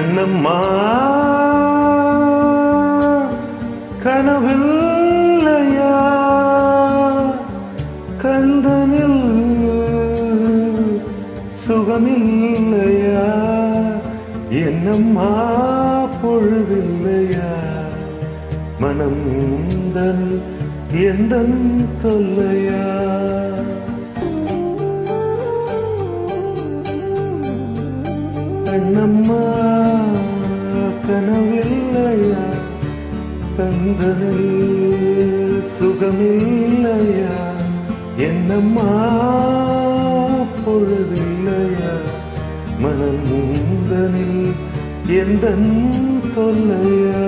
கண்ணம்மா கனவில்லையா கந்தனில் சுகமில்லையா என்னம்மா பொழுதில்லையா மனம் தனில் எந்த தொல்லையா கண்ணம்மா கனவில்லையா கந்தனில் சுகமில்லையா என்னம்மா பொழுதில்லையா மனம் முந்தனில் எந்த தொல்லையா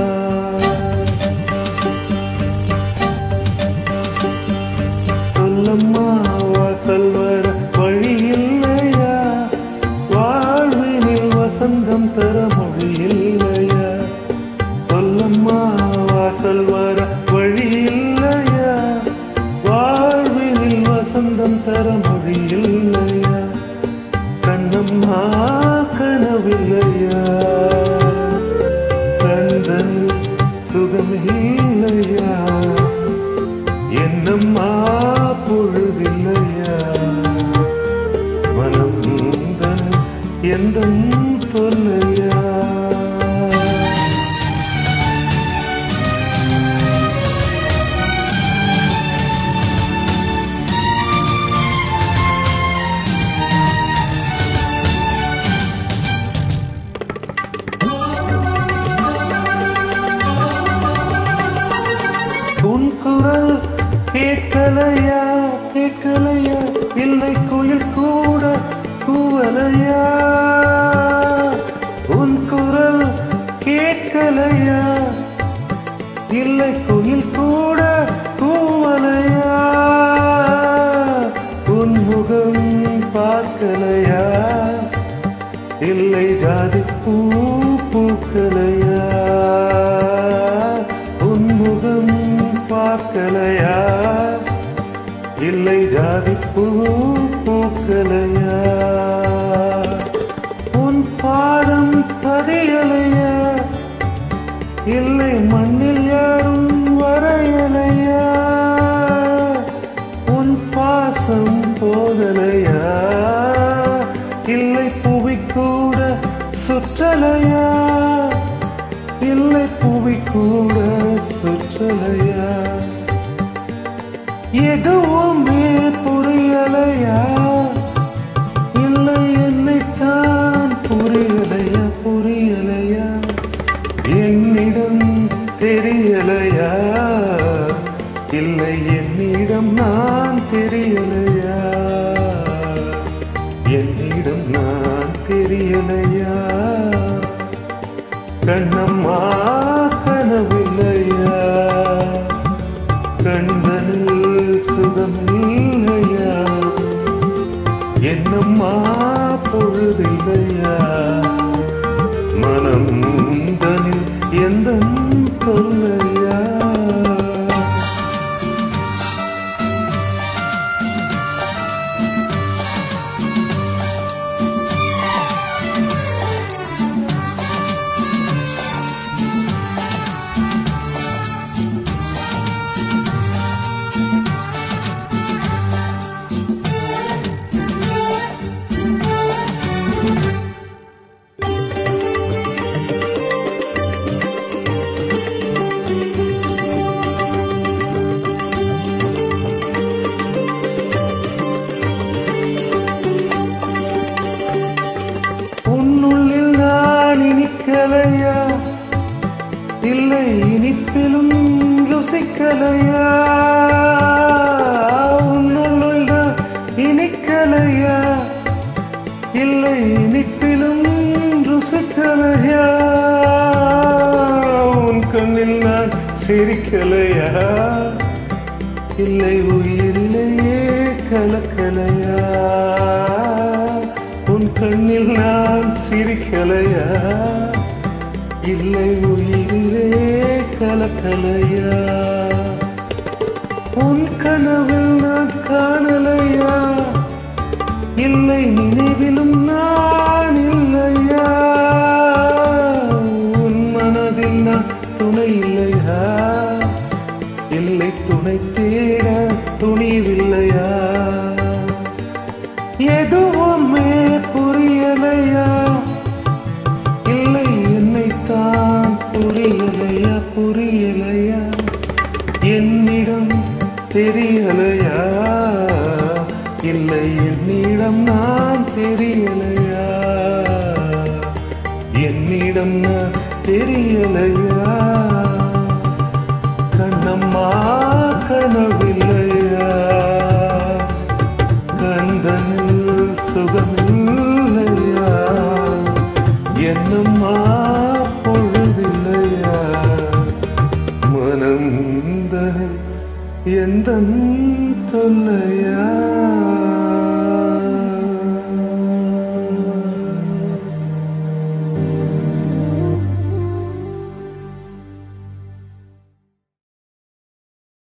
சொல்லம்மா வாசல் வர வழி இல்லையா வாழ்வினில் வசந்தம் தர மொழி இல்லையா சொல்லம்மா வாசல் வர வழி இல்லையா வாழ்வினில் வசந்தம் தர மொழி இல்லையா கண்ணம்மா கனவில்லையா கந்தனில் சுகமில்லையா என்னம்மா பொழுதில்லையா மனம் தன் எந்த தொல்லையா உன் குரல் கேட்கலையா கேட்கலையா இல்லை குயில் கூட கூவலையா உன் குரல் கேட்கலையா இல்லை குயில் கூட கூவலையா உன் முகம் பார்க்கலையா இல்லை ஜாதி பூ பூக்கலையா உன் முகம் பார்க்கலையா இல்லை ஜாதி பூ பூக்கலையா உன் பாதம் பதியலையா இல்லை மண்ணில் யாரும் வரையலையா உன் பாசம் போதலையா இல்லை புவி கூட சுற்றலையா இல்லை புவி கூட சுற்றலையா எதுவுமே புரியலையா இல்லை என்னைத்தான் புரியலையா புரியலையா என்னிடம் தெரியலையா இல்லை என்னிடம் நான் தெரியலையா என்னிடம் நான் தெரியலையா கண்ணம்மா கனவில்லையா கண்தனில் சுகமில்லையா என்னம்மா பொழுதில்லையா மனம் தனில் எந்த தொல்லையா உன்னுள்ளில் நான் இனிக்கலையா இல்லை இனிப்பிலும் ருசிக்கலையா உன்னுள்ளுள் நான் இனிக்கலையா இல்லை இனிப்பிலும் ருசிக்கலையா உன் கண்ணில் நான் சிரிக்கலையா இல்லை உயிரிலேயே கலக்கலையா உன் கண்ணில் நான் சிரிக்கலையா இல்லை உயிரிலே கலக்கலையா உன் கனவில் நான் காணலையா இல்லை நினைவிலும் நான் இல்லையா என்னிடம் நான் தெரியலையா கண்ணம்மா கனவில்லையா கந்தனில் சுகமில்லையா என்னம்மா பொழுதில்லையா மனம் தனை எந்த தொல்லையா